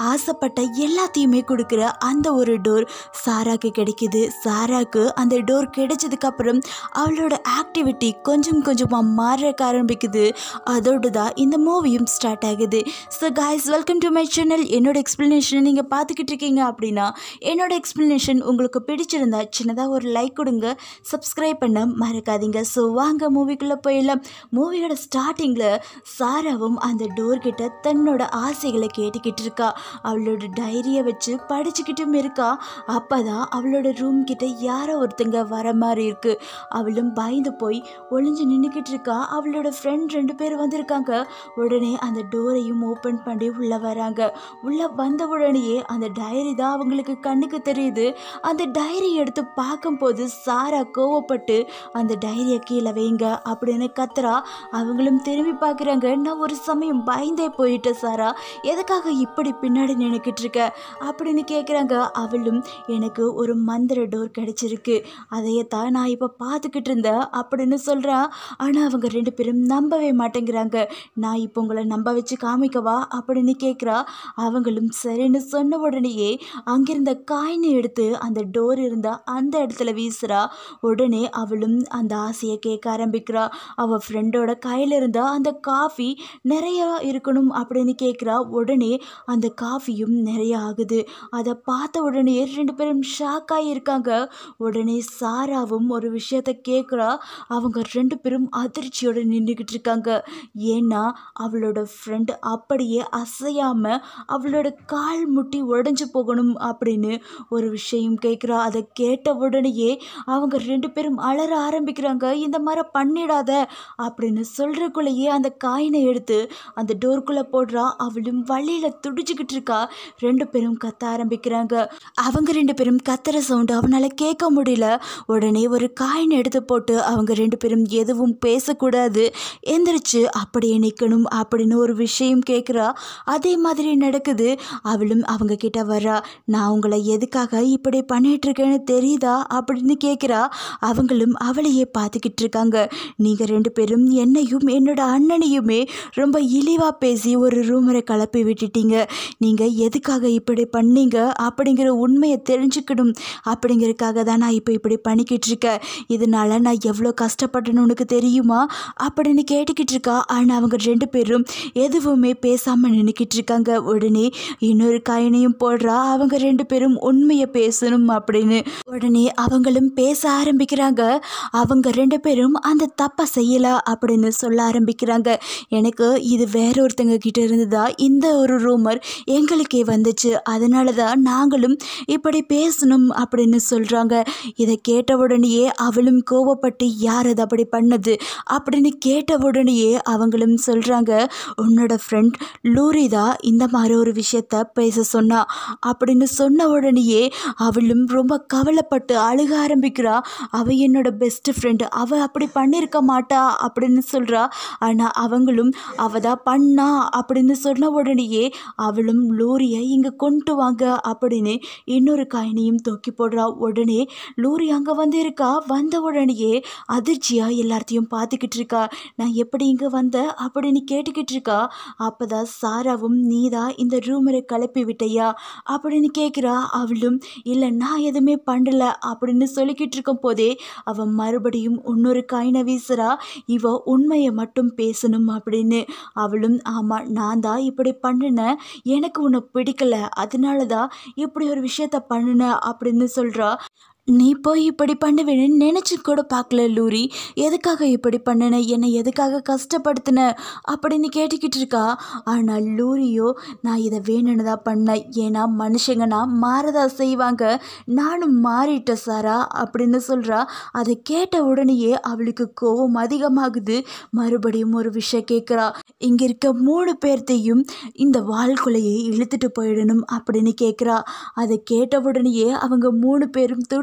ஆசைப்பட்ட எல்லாத்தையுமே கொடுக்குற அந்த ஒரு டோர் சாராக்கு கிடைக்குது சாராக்கு அந்த டோர் கிடைச்சதுக்கு அப்புறம் அவளோட ஆக்டிவிட்டி கொஞ்சம் கொஞ்சமாக மாறக்க ஆரம்பிக்குது அதோடு தான் இந்த மூவியும் ஸ்டார்ட் ஆகுது so guys welcome to my channel என்னோட எக்ஸ்ப்ளனேஷன் நீங்கள் பார்த்துக்கிட்டு இருக்கீங்க அப்படின்னா என்னோட எக்ஸ்ப்ளனேஷன் உங்களுக்கு பிடிச்சிருந்தா சின்னதாக ஒரு லைக் கொடுங்க சப்ஸ்கிரைப் பண்ண மறக்காதீங்க ஸோ வாங்க மூவிக்குள்ளே போயிடலாம் மூவியோட ஸ்டார்டிங்கில் சாராவும் அந்த டோர் கிட்ட தன்னோட ஆசைகளை கேட்டுக்கிட்டு இருக்கா அவளோட டைரியை வச்சு படிச்சுக்கிட்டும் இருக்கா அப்போ தான் அவளோட ரூம் கிட்ட யாரோ ஒருத்தங்க வர மாதிரி இருக்கு அவளும் பயந்து போய் ஒளிஞ்சு நின்றுக்கிட்டு இருக்கா அவளோட ஃப்ரெண்ட் ரெண்டு பேர் வந்திருக்காங்க உடனே அந்த டோரையும் ஓப்பன் பண்ணி உள்ளே வராங்க உள்ளே வந்த உடனேயே அந்த டைரி தான் அவங்களுக்கு கண்ணுக்கு தெரியுது அந்த டைரி எடுத்து பார்க்கும்போது சாரா கோவப்பட்டு அந்த டைரியை கீழே வைங்க அப்படின்னு கத்துறா அவங்களும் திரும்பி பார்க்குறாங்க நான் ஒரு சமயம் பயந்தே போயிட்டேன் சாரா எதுக்காக இப்படி பின்னாடி நினைக்கிட்டு இருக்க அப்படின்னு கேட்குறாங்க அவளும் எனக்கு ஒரு மந்திர டோர் கிடைச்சிருக்கு அதையே தான் நான் இப்போ பார்த்துக்கிட்டு இருந்தேன் அப்படின்னு சொல்கிறா ஆனால் அவங்க ரெண்டு பேரும் நம்பவே மாட்டேங்கிறாங்க நான் இப்போ உங்களை நம்ப வச்சு காமிக்கவா அப்படின்னு கேட்குறா அவங்களும் சரின்னு சொன்ன உடனேயே அங்கிருந்த காயினை எடுத்து அந்த டோர் இருந்த அந்த இடத்துல வீசுகிறா உடனே அவளும் அந்த ஆசையை கேட்க ஆரம்பிக்கிறா அவள் ஃப்ரெண்டோட கையில் இருந்த அந்த காஃபி நிறைய இருக்கணும் அப்படின்னு கேட்குறா உடனே அந்த காஃபியும் நிறைய ஆகுது அதை பார்த்த உடனே ரெண்டு பேரும் ஷாக் ஆகியிருக்காங்க உடனே சாராவும் ஒரு விஷயத்த கேட்குறா அவங்க ரெண்டு பேரும் அதிர்ச்சியோடு நின்றுக்கிட்டு இருக்காங்க ஏன்னா அவளோட ஃப்ரெண்ட் அப்படியே அசையாமல் அவளோட கால் முட்டி உடஞ்சி போகணும் அப்படின்னு ஒரு விஷயம் கேட்குறா அதை கேட்ட உடனேயே அவங்க ரெண்டு பேரும் அலற ஆரம்பிக்கிறாங்க இந்த மாதிரி பண்ணிடாத அப்படின்னு சொல்கிறக்குள்ளேயே அந்த காயினை எடுத்து அந்த டோர்க்குள்ளே போடுறா அவளும் வழியில் துடிச்சுக்கிட்டு இருக்கா ரெண்டு பேரும் கத்த ஆரம்பிக்கிறாங்க அவங்க ரெண்டு பேரும் கத்துற சவுண்டு அவனால் கேட்க முடியல உடனே ஒரு காயின் எடுத்து போட்டு அவங்க ரெண்டு பேரும் எதுவும் பேசக்கூடாது எந்திரிச்சு அப்படியே நிற்கணும் அப்படின்னு ஒரு விஷயம் கேட்குறா அதே மாதிரி நடக்குது அவளும் அவங்க கிட்ட வர்றா நான் உங்களை எதுக்காக இப்படி பண்ணிட்டு இருக்கேன்னு தெரியுதா அப்படின்னு கேட்குறா அவங்களும் அவளையே பார்த்துக்கிட்டு இருக்காங்க நீங்கள் ரெண்டு பேரும் என்னையும் என்னோட அண்ணனையுமே ரொம்ப இழிவாக பேசி ஒரு ரூமரை கிளப்பி விட்டுட்டீங்க நீங்கள் எதுக்காக இப்படி பண்ணீங்க அப்படிங்கிற உண்மையை தெரிஞ்சுக்கணும் அப்படிங்கிறதுக்காக தான் நான் இப்போ இப்படி பண்ணிக்கிட்டு இருக்கேன் இதனால நான் எவ்வளோ கஷ்டப்பட்டேன்னு உனக்கு தெரியுமா அப்படின்னு கேட்டுக்கிட்டு இருக்கா ஆனால் அவங்க ரெண்டு பேரும் எதுவுமே பேசாமல் நின்றுக்கிட்டு இருக்காங்க உடனே இன்னொரு காயினையும் போடுறா அவங்க ரெண்டு பேரும் உண்மையை பேசணும் அப்படின்னு உடனே அவங்களும் பேச ஆரம்பிக்கிறாங்க அவங்க ரெண்டு பேரும் அந்த தப்பை செய்யல அப்படின்னு சொல்ல ஆரம்பிக்கிறாங்க எனக்கு இது வேற ஒருத்தங்க கிட்ட இருந்ததா இந்த ஒரு ரூமர் எங்களுக்கே வந்துச்சு அதனால தான் நாங்களும் இப்படி பேசணும் அப்படின்னு சொல்கிறாங்க இதை கேட்ட உடனேயே அவளும் கோவப்பட்டு யார் அது அப்படி பண்ணது அப்படின்னு கேட்ட உடனேயே அவங்களும் சொல்கிறாங்க உன்னோட ஃப்ரெண்ட் லூரி தான் இந்த மாதிரி ஒரு விஷயத்த பேச சொன்னா அப்படின்னு சொன்ன உடனேயே அவளும் ரொம்ப கவலைப்பட்டு அழுக ஆரம்பிக்கிறா அவ என்னோட பெஸ்ட் ஃப்ரெண்டு அவ அப்படி பண்ணியிருக்க மாட்டா அப்படின்னு சொல்கிறா ஆனால் அவங்களும் அவ தான் பண்ணா அப்படின்னு சொன்ன உடனேயே அவளும் லூரியை இங்கே கொண்டு வாங்க அப்படின்னு இன்னொரு காயினையும் தூக்கி போடுறா உடனே லூரி அங்கே வந்து இருக்கா வந்த உடனேயே அதிர்ச்சியாக எல்லாத்தையும் பார்த்துக்கிட்டு இருக்கா நான் எப்படி இங்கே வந்தேன் அப்படின்னு கேட்டுக்கிட்டு இருக்கா அப்போ தான் சாராவும் நீதா இந்த ரூமரை கிளப்பி விட்டையா அப்படின்னு கேட்குறா அவளும் இல்லை நான் எதுவுமே பண்ணல அப்படின்னு சொல்லிக்கிட்டு இருக்கும் போதே அவன் மறுபடியும் இன்னொரு காயினை வீசுறா இவ உண்மையை மட்டும் பேசணும் அப்படின்னு அவளும் ஆமாம் நான் தான் இப்படி பண்ணினேன் எனக்கு உன்னை பிடிக்கல அதனால தான் இப்படி ஒரு விஷயத்த பண்ணினேன் அப்படின்னு சொல்கிறா நீ போய் இப்படி பண்ணுவேன்னு நினச்சி கூட பார்க்கல லூரி எதுக்காக இப்படி பண்ணின என்னை எதுக்காக கஷ்டப்படுத்தின அப்படின்னு கேட்டுக்கிட்டு இருக்கா ஆனால் லூரியோ நான் இதை வேணும்னு தான் பண்ணேன் ஏன்னா மனுஷங்கன்னா மாறதா செய்வாங்க நானும் மாறிட்டேன் சாரா அப்படின்னு சொல்கிறா அதை கேட்ட உடனேயே அவளுக்கு கோவம் அதிகமாகுது மறுபடியும் ஒரு விஷயம் கேட்குறா இங்கே இருக்க மூணு பேர்த்தையும் இந்த வாழ்க்குள்ளையே இழுத்துட்டு போயிடணும் அப்படின்னு கேட்குறா அதை கேட்ட உடனேயே அவங்க மூணு பேரும் துடி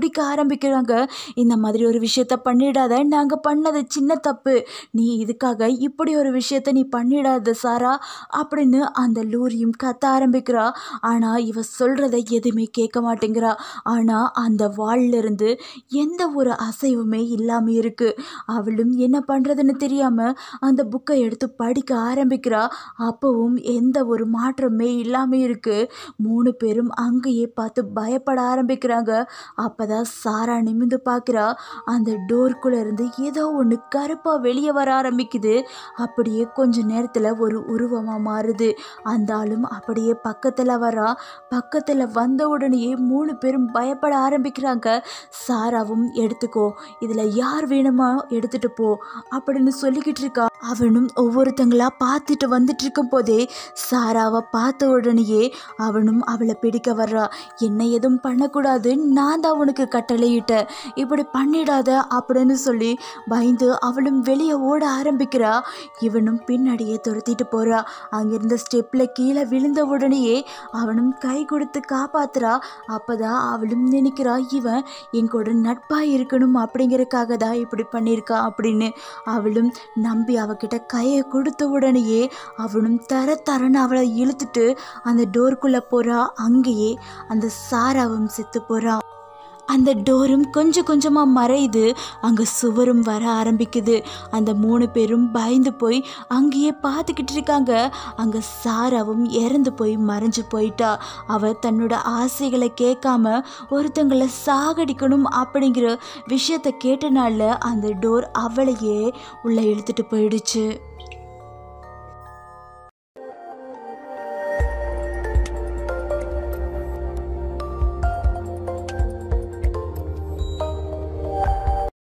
பிடிக்க ஆரம்பிக்கிறாங்க இந்த மாதிரி ஒரு விஷயத்த பண்ணிடாத நாங்கள் பண்ணது சின்ன தப்பு நீ இதுக்காக இப்படி ஒரு விஷயத்த நீ பண்ணிடாத சாரா அப்படின்னு அந்த லூரியும் கத்த ஆரம்பிக்கிறா ஆனால் இவ சொல்கிறத எதுவுமே கேட்க மாட்டேங்கிறா ஆனால் அந்த வாள்ல இருந்து எந்த ஒரு அசைவுமே இல்லாமல் இருக்கு அவளும் என்ன பண்ணுறதுன்னு தெரியாமல் அந்த புக்கை எடுத்து படிக்க ஆரம்பிக்கிறா அப்போவும் எந்த ஒரு மாற்றமே இல்லாமல் இருக்கு மூணு பேரும் அங்கேயே பார்த்து பயப்பட ஆரம்பிக்கிறாங்க அப்பதான் சாரா நிமிந்து பார்க்குறா அந்த டோர்க்குள்ள இருந்து ஏதோ ஒன்று கருப்பாக வெளியே வர ஆரம்பிக்குது அப்படியே கொஞ்ச நேரத்தில் ஒரு உருவமாக மாறுது அந்த ஆளும் அப்படியே பக்கத்தில் வரா பக்கத்தில் வந்த உடனேயே மூணு பேரும் பயப்பட ஆரம்பிக்கிறாங்க சாராவும் எடுத்துக்கோ இதில் யார் வேணுமா எடுத்துட்டு போ அப்படின்னு சொல்லிக்கிட்டு இருக்கா அவனும் ஒவ்வொருத்தங்களா பார்த்துட்டு வந்துட்டு இருக்கும் போதே சாராவை பார்த்த உடனேயே அவனும் அவளை பிடிக்க வர்றா என்ன எதுவும் பண்ணக்கூடாது நான் தான் உனக்கு கட்டளையிட்டேன் இப்படி பண்ணிடாத அப்படின்னு சொல்லி பயந்து அவளும் வெளியே ஓட ஆரம்பிக்கிறா இவனும் பின்னாடியே துரத்திட்டு போறா அங்கிருந்த ஸ்டெப்ல கீழே விழுந்த உடனேயே அவனும் கை கொடுத்து காப்பாத்துறா அப்பதான் அவளும் நினைக்கிறா இவன் என் கூட நட்பா இருக்கணும் அப்படிங்கறக்காக தான் இப்படி பண்ணியிருக்கா அப்படின்னு அவளும் நம்பி அவகிட்ட கையை கொடுத்த உடனேயே அவனும் தர தரன்னு அவளை இழுத்துட்டு அந்த டோருக்குள்ள போறா அங்கேயே அந்த சாராவும் செத்து போறா அந்த டோரும் கொஞ்சம் கொஞ்சமாக மறையுது அங்கே சுவரும் வர ஆரம்பிக்குது அந்த மூணு பேரும் பயந்து போய் அங்கேயே பார்த்துக்கிட்டு இருக்காங்க அங்கே சாராவும் இறந்து போய் மறைஞ்சு போயிட்டா அவ தன்னோட ஆசைகளை கேட்காம ஒருத்தங்களை சாகடிக்கணும் அப்படிங்கிற விஷயத்த கேட்டனால அந்த டோர் அவளையே உள்ள இழுத்துட்டு போயிடுச்சு